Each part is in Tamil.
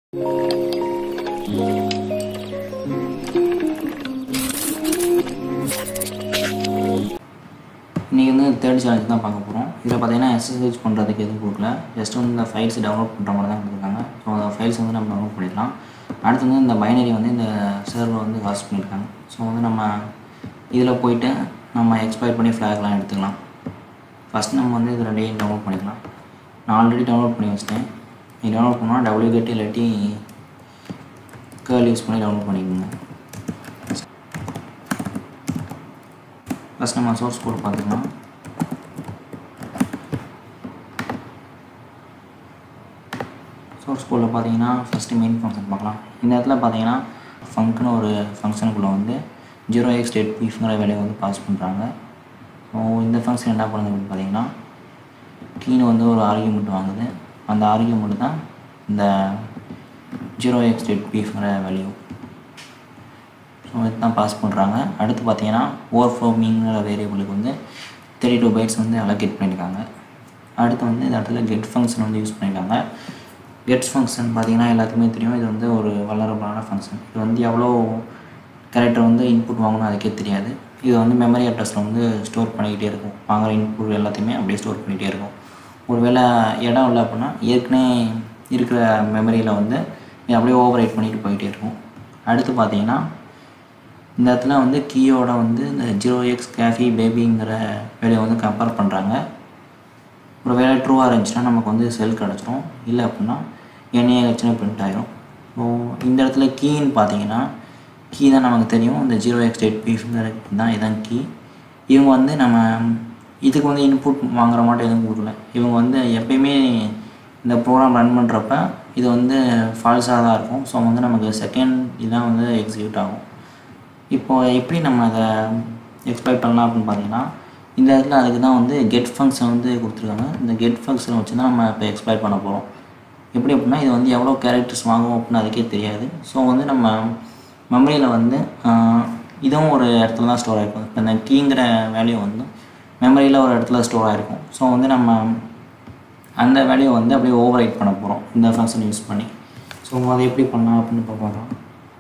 இன்றைக்கி வந்து தேர்ட் சேலஞ்ச் தான் பார்க்க போகிறோம் இதில் பார்த்தீங்கன்னா எக்ஸசைஸ் பண்ணுறதுக்கு எதுவும் கொடுக்கல ஜஸ்ட் வந்து இந்த ஃபைல்ஸ் டவுன்லோட் பண்ணுற மாதிரி தான் கொடுத்துருக்காங்க ஸோ அந்த ஃபைல்ஸ் வந்து நம்ம டவுன்லோட் பண்ணிக்கலாம் அடுத்து வந்து இந்த பைனரி வந்து இந்த சர்வர் வந்து ஹாஸ்ட் பண்ணியிருக்காங்க ஸோ வந்து நம்ம இதில் போயிட்டு நம்ம எக்ஸ்பயர் பண்ணி ஃப்ளாக்லாம் எடுத்துக்கலாம் ஃபஸ்ட் நம்ம வந்து இது ரெண்டையும் டவுன்லோட் பண்ணிக்கலாம் நான் ஆல்ரெடி டவுன்லோட் பண்ணி வச்சிட்டேன் நீ டவுன்லோட் பண்ணால் டபிள்யூ கட்டி இல்லாட்டி கேர்ள் யூஸ் பண்ணி டவுன்லோட் பண்ணிக்கோங்க ஃபஸ்ட் நம்ம சோர்ஸ் கோட் பார்த்துக்கலாம் சோர்ஸ் கோடில் பார்த்தீங்கன்னா ஃபஸ்ட்டு மெயின் ஃபங்க்ஷன் பார்க்கலாம் இந்த இடத்துல பார்த்தீங்கன்னா ஃபங்க்னு ஒரு ஃபங்க்ஷனுக்குள்ளே வந்து ஜீரோ எக்ஸ் டேட் பீஃப்ங்கிற வேலையை வந்து பாஸ் பண்ணுறாங்க ஸோ இந்த ஃபங்க்ஷன் என்ன பண்ணுது அப்படின்னு பார்த்தீங்கன்னா கீனு வந்து ஒரு ஆர்கியூமெண்ட் வாங்குது அந்த ஆர்கியூமெண்ட் தான் இந்த ஜீரோ எக்ஸ் டேட் பீஃப்ங்கிற வேல்யூ ஸோ இதுதான் பாஸ் பண்ணுறாங்க அடுத்து பார்த்தீங்கன்னா ஓவர் ஃப்ளோமிங்கிற வேரியபிளுக்கு வந்து தேர்ட்டி டூ பைட்ஸ் வந்து அலோகேட் பண்ணியிருக்காங்க அடுத்து வந்து இந்த இடத்துல கெட் ஃபங்க்ஷன் வந்து யூஸ் பண்ணியிருக்காங்க கெட்ஸ் ஃபங்க்ஷன் பார்த்தீங்கன்னா எல்லாத்துக்குமே தெரியும் இது வந்து ஒரு வல்லரபுளான ஃபங்க்ஷன் இது வந்து எவ்வளோ கேரக்டர் வந்து இன்புட் வாங்கணும் அதுக்கே தெரியாது இது வந்து மெமரி அட்ரஸில் வந்து ஸ்டோர் பண்ணிக்கிட்டே இருக்கும் வாங்குற இன்புட் எல்லாத்தையுமே அப்படியே ஸ்டோர் பண்ணிகிட்டே இருக்கும் ஒருவேளை இடம் இல்லை அப்படின்னா ஏற்கனவே இருக்கிற மெமரியில் வந்து இது அப்படியே ஓவர் ரைட் பண்ணிட்டு போயிட்டே இருக்கும் அடுத்து பார்த்தீங்கன்னா இந்த இடத்துல வந்து கீயோட வந்து இந்த ஜீரோ எக்ஸ் கேஃபி பேபிங்கிற வேலையை வந்து கம்பேர் பண்ணுறாங்க ஒரு வேலை ட்ரூவாக இருந்துச்சுன்னா நமக்கு வந்து செல் கிடச்சிரும் இல்லை அப்படின்னா என்ஏ வச்சுன்னு பிரிண்ட் ஆயிரும் ஸோ இந்த இடத்துல கீன்னு பார்த்தீங்கன்னா கீ தான் நமக்கு தெரியும் இந்த ஜீரோ எக்ஸ் எயிட் பீஃப்ங்கிற தான் இதான் கீ இவங்க வந்து நம்ம இதுக்கு வந்து இன்புட் வாங்குற மாட்டோம் எதுவும் கொடுக்கல இவங்க வந்து எப்பயுமே இந்த ப்ரோக்ராம் ரன் பண்ணுறப்ப இது வந்து ஃபால்ஸாக தான் இருக்கும் ஸோ வந்து நமக்கு செகண்ட் இதான் வந்து எக்ஸிக்யூட் ஆகும் இப்போ எப்படி நம்ம அதை எக்ஸ்பெக்ட் பண்ணலாம் அப்படின்னு பார்த்தீங்கன்னா இந்த இடத்துல அதுக்கு தான் வந்து கெட் ஃபங்க்ஷன் வந்து கொடுத்துருக்காங்க இந்த கெட் ஃபங்க்ஷனை வச்சு தான் நம்ம இப்போ எக்ஸ்பிளைட் பண்ண போகிறோம் எப்படி அப்படின்னா இது வந்து எவ்வளோ கேரக்டர்ஸ் வாங்கும் அப்படின்னு அதுக்கே தெரியாது ஸோ வந்து நம்ம மெமரியில் வந்து ஆஹ், இதுவும் ஒரு இடத்துல தான் ஸ்டோர் ஆகிருக்கும் இப்போ இந்த கீங்கிற வேல்யூ வந்து மெமரியில் ஒரு இடத்துல ஸ்டோர் ஆகிருக்கும் ஸோ வந்து நம்ம அந்த வேல்யூ வந்து அப்படியே ஓவர் ரைட் பண்ண போகிறோம் இந்த ஃபங்க்ஷன் யூஸ் பண்ணி ஸோ அதை எப்படி பண்ணலாம் அப்படின்னு இப்போ பார்க்கலாம்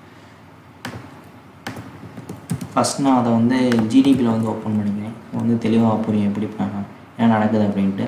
ஃபஸ்ட் நான் அதை வந்து ஜிடிபியில் வந்து ஓப்பன் பண்ணிக்கிறேன் வந்து தெளிவாக புரியும் எப்படி பண்ண- என்ன நடக்குது அப்படின்ட்டு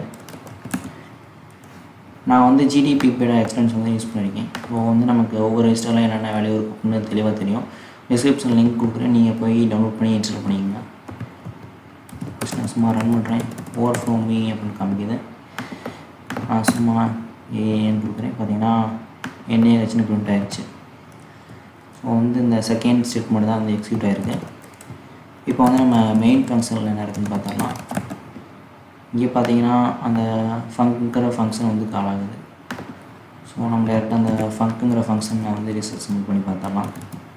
நான் வந்து ஜிடிபி பேட எக்ஸ்பென்ஸ் வந்து யூஸ் பண்ணியிருக்கேன் ஸோ வந்து நமக்கு ஒவ்வொரு ரெஜிஸ்டரில் என்னென்ன வேல்யூ இருக்கும் அப்படின்னு தெளிவாக தெரியும் டிஸ்கிரிப்ஷன் லிங்க் கொடுக்குறேன் நீங்கள் போய் டவுன்லோட் பண்ணி இன்ஸ்டால் பண்ணிக்கோங்க ஃபஸ்ட் நான் சும்மா ரன் பண்ணுறேன் ஓவர் ஃப்ளோ மீ அப்படின்னு காமிக்குது நான் சும்மா ஏன்னு கொடுக்குறேன் பார்த்தீங்கன்னா என்னையே வச்சுன்னு பிரிண்ட் ஆயிடுச்சு ஸோ வந்து இந்த செகண்ட் ஸ்டேட்மெண்ட் தான் வந்து எக்ஸிக்யூட் ஆகிருக்கு இப்போ வந்து நம்ம மெயின் ஃபங்க்ஷனில் என்ன இருக்குன்னு பார்த்தோம்னா இங்கே பார்த்தீங்கன்னா அந்த ஃபங்க்குங்கிற ஃபங்க்ஷன் வந்து கால் ஆகுது ஸோ நம்ம டேரெக்டாக அந்த ஃபங்க்குங்கிற ஃபங்க்ஷன் நான் வந்து ரிசர்ச் பண்ணி பார்த்தோம்லாம்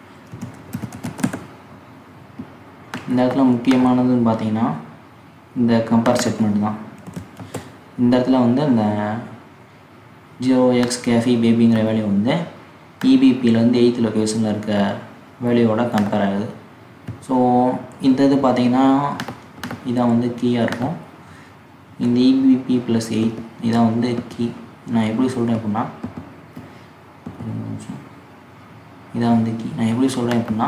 இந்த இடத்துல முக்கியமானதுன்னு பார்த்தீங்கன்னா இந்த கம்பேர் ஸ்டேட்மெண்ட் தான் இந்த இடத்துல வந்து இந்த ஜீரோ எக்ஸ் கேஃபி பேபிங்கிற வேல்யூ வந்து இபிபியிலேருந்து எயித் லொக்கேஷனில் இருக்க வேல்யூவோட கம்பேர் ஆகுது ஸோ இந்த இது பார்த்தீங்கன்னா இதான் வந்து கீயாக இருக்கும் இந்த இபிபி ப்ளஸ் எயிட் இதான் வந்து கீ நான் எப்படி சொல்கிறேன் அப்படின்னா ஒரு நிமிஷம். இதான் வந்து கீ நான் எப்படி சொல்கிறேன் அப்படின்னா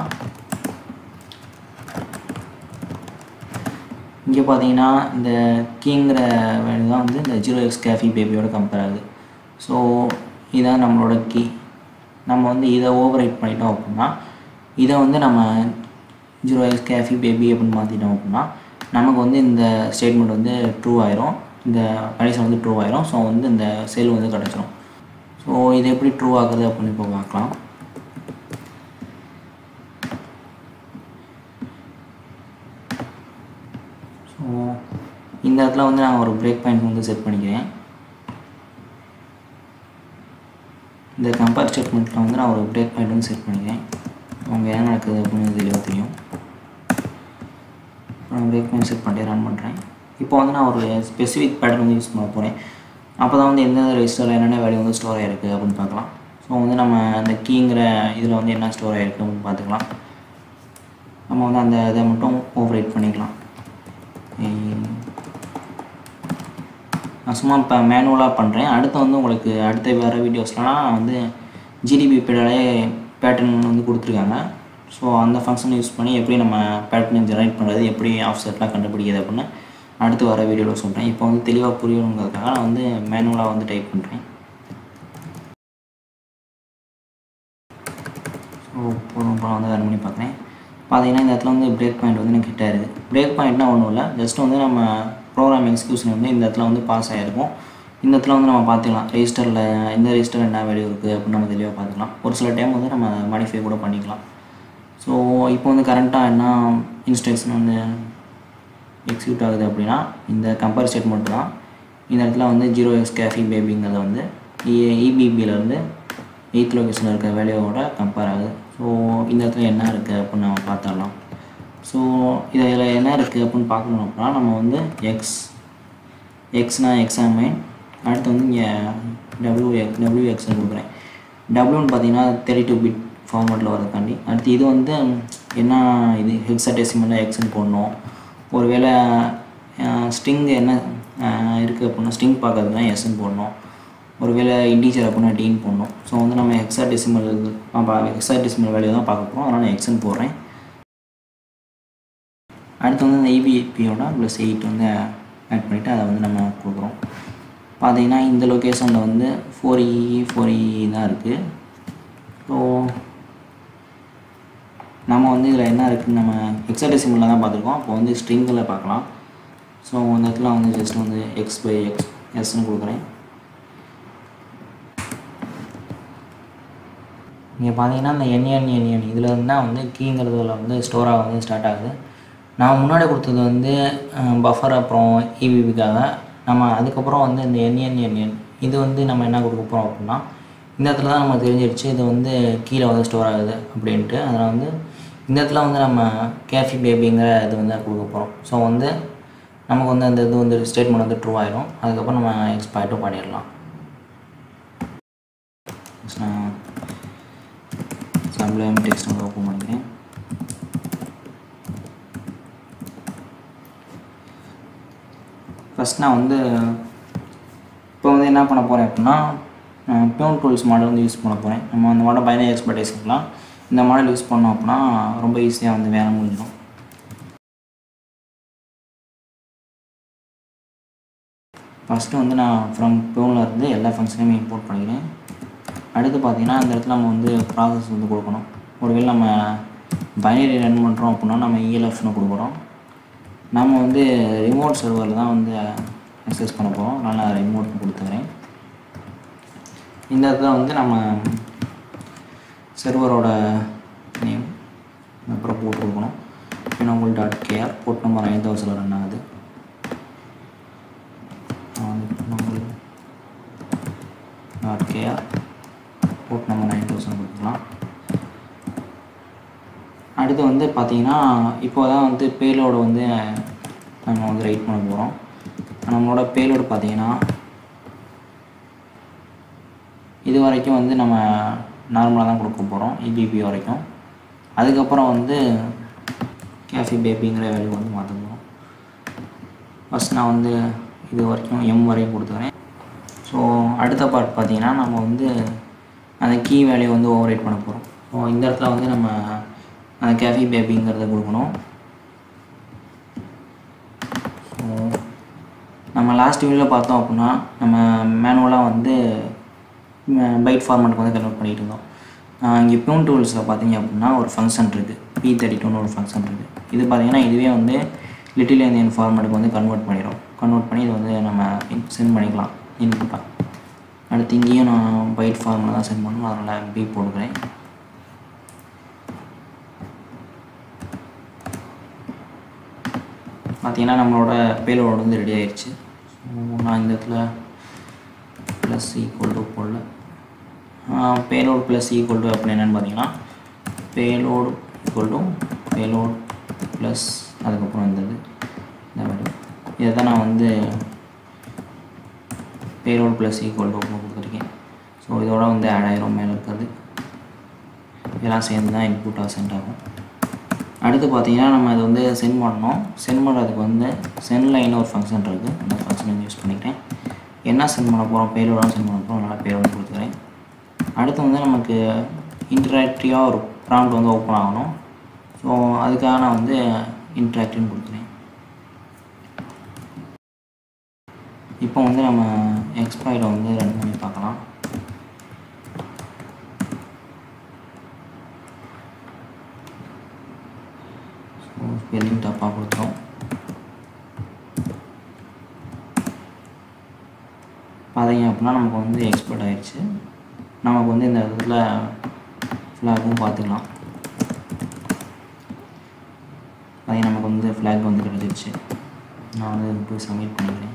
இங்கே பார்த்தீங்கன்னா இந்த கீங்கிற வேல்யூ தான் வந்து இந்த ஜீரோ எக்ஸ் கேஃபி பேபியோட கம்பேர் ஆகுது ஸோ இதான் நம்மளோட கீ நம்ம வந்து இதை ஓவர் ரைட் பண்ணிட்டோம் அப்படின்னா இதை வந்து நம்ம ஜீரோ எக்ஸ் கேஃபி பேபி அப்படின்னு மாற்றிட்டோம் அப்படின்னா நமக்கு வந்து இந்த ஸ்டேட்மெண்ட் வந்து ட்ரூ ஆயிரும் இந்த கண்டிஷன் வந்து ட்ரூ ஆயிரும் ஸோ வந்து இந்த செல் வந்து கிடச்சிரும் ஸோ இது எப்படி ட்ரூ ஆகுது அப்படின்னு இப்போ பார்க்கலாம் ஸோ இந்த இடத்துல வந்து நான் ஒரு பிரேக் பாயிண்ட் வந்து செட் பண்ணிக்கிறேன் இந்த கம்பேர் ஸ்டேட்மெண்ட்டில் வந்து நான் ஒரு பிரேக் பாயிண்ட் வந்து செட் பண்ணிக்கிறேன் அவங்க என்ன நடக்குது அப்படின்னு தெளிவாக தெரியும் நான் பிரேக் பாயிண்ட் செட் பண்ணிட்டு ரன் பண்ணுறேன் இப்போ வந்து நான் ஒரு ஸ்பெசிஃபிக் பேட்டர்ன் வந்து யூஸ் பண்ண போகிறேன் அப்போ தான் வந்து எந்தெந்த ரெஜிஸ்டரில் என்னென்ன வேல்யூ வந்து ஸ்டோர் ஆகிருக்கு அப்படின்னு பார்க்கலாம் ஸோ வந்து நம்ம அந்த கீங்கிற இதில் வந்து என்ன ஸ்டோர் ஆகிருக்கு அப்படின்னு பார்த்துக்கலாம் நம்ம வந்து அந்த இதை மட்டும் ஓவர் ரைட் பண்ணிக்கலாம் ஏய். நான் சும்மா இப்போ மேனுவலாக பண்ணுறேன் அடுத்து வந்து உங்களுக்கு அடுத்த வேறு வீடியோஸ்லாம் நான் வந்து ஜிடிபி பேடாலே பேட்டர்ன் வந்து கொடுத்துருக்காங்க ஸோ அந்த ஃபங்க்ஷனை யூஸ் பண்ணி எப்படி நம்ம பேட்டர்னை ஜெனரேட் பண்ணுறது எப்படி ஆஃப்செட்லாம் கண்டுபிடிக்கிறது அப்படின்னு அடுத்து வர வீடியோவில் சொல்கிறேன் இப்போ வந்து தெளிவாக புரியணுங்கிறதுக்காக நான் வந்து மேனுவலாக வந்து டைப் பண்ணுறேன் ஸோ போதும் இப்போ நான் வந்து ரன் பண்ணி பார்க்குறேன் பார்த்தீங்கன்னா இந்த இடத்துல வந்து பிரேக் பாயிண்ட் வந்து எனக்கு ஹிட் ஆயிருது பிரேக் பாயிண்ட்னா ஒன்றும் இல்லை ஜஸ்ட் வந்து நம்ம ப்ரோக்ராம் எக்ஸிக்யூஷன் வந்து இந்த இடத்துல வந்து பாஸ் ஆகிருக்கும் இந்த இடத்துல வந்து நம்ம பார்த்துக்கலாம் ரெஜிஸ்டரில் இந்த ரெஜிஸ்டரில் என்ன வேல்யூ இருக்குது அப்படின்னு நம்ம தெளிவாக பார்த்துக்கலாம் ஒரு சில டைம் வந்து நம்ம மாடிஃபை கூட பண்ணிக்கலாம் ஸோ இப்போ வந்து கரண்ட்டாக என்ன இன்ஸ்ட்ரக்ஷன் வந்து எக்ஸிக்யூட் ஆகுது அப்படின்னா இந்த கம்பேர் ஸ்டேட்மெண்ட் தான் இந்த இடத்துல வந்து ஜீரோ எக்ஸ் கேஃபி பேபிங்கிறத வந்து இபிபியிலேருந்து எயித் லொக்கேஷனில் இருக்க வேல்யூவோட கம்பேர் ஆகுது ஸோ இந்த இடத்துல என்ன இருக்குது அப்படின்னு நம்ம பார்த்துடலாம் ஸோ இதில் என்ன இருக்குது அப்படின்னு பார்க்கணும் அப்படின்னா நம்ம வந்து எக்ஸ் எக்ஸ்னா எக்ஸாமைன் அடுத்து வந்து இங்கே டபிள்யூ எக்ஸ் டபிள்யூ எக்ஸ்னு கொடுக்குறேன் டபிள்யூன்னு பார்த்தீங்கன்னா தேர்ட்டி டூ பிட் ஃபார்மேட்டில் வரதுக்காண்டி அடுத்து இது வந்து என்ன இது ஹெக்ஸாடெசிமலில் எக்ஸ்னு போடணும் ஒருவேளை ஸ்ட்ரிங் என்ன இருக்குது அப்படின்னா ஸ்ட்ரிங் பார்க்கறதுனா எஸ்ன்னு போடணும் ஒருவேளை இண்டீஜர் அப்படின்னா டீன் போடணும் ஸோ வந்து நம்ம hexadecimal hexadecimal value தான் பார்க்க போகிறோம் அதனால் நான் எக்ஸ்ன்னு போடுறேன் அடுத்து வந்து இந்த இபிபியோட ப்ளஸ் எயிட் வந்து ஆட் பண்ணிவிட்டு அதை வந்து நம்ம கொடுக்குறோம் பார்த்தீங்கன்னா இந்த லொக்கேஷனில் வந்து ஃபோர் இ ஃபோர் இ தான் இருக்குது ஸோ நம்ம வந்து இதில் என்ன இருக்குன்னு நம்ம ஹெக்ஸாடெசிமலில் தான் பார்த்துருக்கோம் அப்போ வந்து ஸ்ட்ரிங்கில் பார்க்கலாம் ஸோ இந்த இடத்துல வந்து ஜஸ்ட் வந்து எக்ஸ் பை எக்ஸ் எஸ்ன்னு கொடுக்குறேன் இங்கே பார்த்தீங்கன்னா இந்த என்என் என்என் இதில் இருந்தால் வந்து கீங்கிறதுல வந்து ஸ்டோராக வந்து ஸ்டார்ட் ஆகுது நான் முன்னாடி கொடுத்தது வந்து பஃபர் அப்புறம் இபிபிக்காக நம்ம அதுக்கப்புறம் வந்து இந்த என்என் என்என் இது வந்து நம்ம என்ன கொடுக்க போகிறோம் அப்படின்னா இந்த இடத்துல தான் நம்ம தெரிஞ்சிடுச்சு இது வந்து கீழே வந்து ஸ்டோர் ஆகுது அப்படின்ட்டு அதில் வந்து இந்த இடத்துல வந்து நம்ம கேஃபி பேபிங்கிற இது வந்து கொடுக்க போகிறோம் ஸோ வந்து நமக்கு வந்து அந்த இது வந்து ஸ்டேட்மெண்ட் வந்து ட்ரூ ஆயிடும் அதுக்கப்புறம் நம்ம எக்ஸ்பாய்ட்டும் பண்ணிடலாம் நான் சப்ளைம் டெக்ஸ்ட் வந்து ஓப்பன் பண்ணிக்கிறேன் ஃபஸ்ட் நான் வந்து இப்போ வந்து என்ன பண்ண போகிறேன் அப்படின்னா பியூன் டூல்ஸ் மாடல் வந்து யூஸ் பண்ண போகிறேன் நம்ம அந்த மாடல் பைனரி எக்ஸ்பர்டைஸ்க்குலாம் இந்த மாடல் யூஸ் பண்ணோம் அப்படின்னா ரொம்ப ஈஸியாக வந்து வேலை முடிஞ்சிடும் ஃபஸ்ட்டு வந்து நான் ஃப்ரம் பியூனில் இருந்து எல்லா ஃபங்க்ஷனையுமே இம்போர்ட் பண்ணிக்கிறேன் அடுத்து பார்த்தீங்கன்னா அந்த இடத்துல நம்ம வந்து ப்ராசஸ் வந்து கொடுக்கணும் ஒருவேளை நம்ம பைனரி ரன் பண்ணுறோம் அப்படின்னா நம்ம இஎல்எஃப்னு கொடுக்குறோம் நம்ம வந்து ரிமோட் சர்வரில் தான் வந்து அக்சஸ் பண்ண போகிறோம் அதனால் நான் ரிமோட் கொடுத்துக்கிறேன் இந்த இடத்துல வந்து நம்ம சர்வரோட நேம் அப்புறம் போட்டு கொடுக்கணும் பினோகுல் டாட் கேஆர் போர்ட் நம்பர் ஐந்து தௌசண்ட் ரன் ஆகுது dot KR port number nine thousand கொடுத்துக்கலாம் அடுத்து வந்து பார்த்தீங்கன்னா இப்போ தான் வந்து பேலோடு வந்து நம்ம வந்து ரைட் பண்ண போகிறோம் நம்மளோட பேலோடு பார்த்தீங்கன்னா இது வரைக்கும் வந்து நம்ம நார்மலாக தான் கொடுக்க போகிறோம் இபிபி வரைக்கும் அதுக்கப்புறம் வந்து கேஃபி பேபிங்கிற வேல்யூ வந்து மாற்ற போகிறோம் ஃபஸ்ட் நான் வந்து இது வரைக்கும் எம் வரையும் கொடுத்துக்கிறேன் ஸோ அடுத்த பார்ட் பார்த்தீங்கன்னா நம்ம வந்து அந்த கீ வேல்யூ வந்து ஓவர் ரைட் பண்ண போகிறோம் ஸோ இந்த இடத்துல வந்து நம்ம அந்த கேஃபி பேபிங்கிறத கொடுக்கணும் ஸோ நம்ம லாஸ்ட் வீடியோவில் பார்த்தோம் அப்படின்னா நம்ம மேனுவலாக வந்து பைட் ஃபார்மேட்டுக்கு வந்து கன்வெர்ட் பண்ணிகிட்டு இருந்தோம் இங்கே பியூன் டூல்ஸில் பார்த்தீங்க அப்படின்னா ஒரு ஃபங்க்ஷன் இருக்குது பி தேர்ட்டி டூன்னு ஒரு ஃபங்க்ஷன் இருக்குது இது பார்த்தீங்கன்னா இதுவே வந்து லிட்டில் இந்தியன் ஃபார்மேட்டுக்கு வந்து கன்வெர்ட் பண்ணிடும் கன்வெர்ட் பண்ணி இதை வந்து நம்ம சென்ட் பண்ணிக்கலாம் இன்புட்டாக அடுத்து இங்கேயும் நான் பைட் ஃபார்மில் தான் சென்ட் பண்ணணும் அதனால் பி போட்டுக்கிறேன் பார்த்தீங்கன்னா நம்மளோட பேலோடு வந்து ரெடி ஆயிடுச்சு நான் இந்த இடத்துல ப்ளஸ் ஈக்குவல் டு போடல பேலோடு ப்ளஸ் ஈக்குவல் டு அப்படின்னு என்னென்னு பார்த்தீங்கன்னா payload equal to payload plus அதுக்கப்புறம் இந்த இது இந்த வேல்யூ இதை தான் நான் வந்து பேலோடு ப்ளஸ் ஈக்குவல் டு கொடுத்துருக்கேன் ஸோ இதோட வந்து ஆட் ஆயிரும் மேலே இருக்கிறது இதெல்லாம் சேர்ந்து தான் இன்புட்டாக சென்ட் ஆகும் அடுத்து பார்த்தீங்கன்னா நம்ம இதை வந்து சென்ட் பண்ணோம் சென்ட் பண்ணுறதுக்கு வந்து சென்ட் லைன் ஒரு ஃபங்க்ஷன் இருக்குது அந்த ஃபங்க்ஷன் யூஸ் பண்ணிக்கிறேன் என்ன சென்ட் பண்ண போகிறோம் பேரோட சென்ட் பண்ண போகிறோம் நல்லா பேரோட கொடுத்துக்கிறேன் அடுத்து வந்து நமக்கு இன்டராக்டிவாக ஒரு ப்ராம்ப்ட் வந்து ஓப்பன் ஆகணும் ஸோ அதுக்காக நான் வந்து இன்ட்ராக்டிவ்னு கொடுக்குறேன் இப்போ வந்து நம்ம எக்ஸ்பாய்டை வந்து ரன் பண்ணி பார்க்கலாம் ஸோ ஸ்பெல்லிங் தப்பாக கொடுத்தோம் பார்த்தீங்க அப்படின்னா நமக்கு வந்து எக்ஸ்பர்ட் ஆயிடுச்சு நமக்கு வந்து இந்த இடத்துல ஃப்ளாகும் பார்த்துக்கலாம் அதே நமக்கு வந்து ஃப்ளாக் வந்து கிடச்சிருச்சு நான் வந்து போய் சப்மிட் பண்ணிக்கிறேன்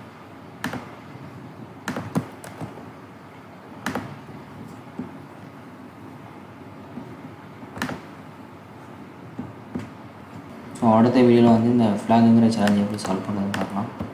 ஸோ அடுத்த வீடியோவில் வந்து இந்த ஃப்ளாகுங்கிற சேலஞ்ச் எப்படி சால்வ் பண்ணுறதுன்னு பார்க்கலாம்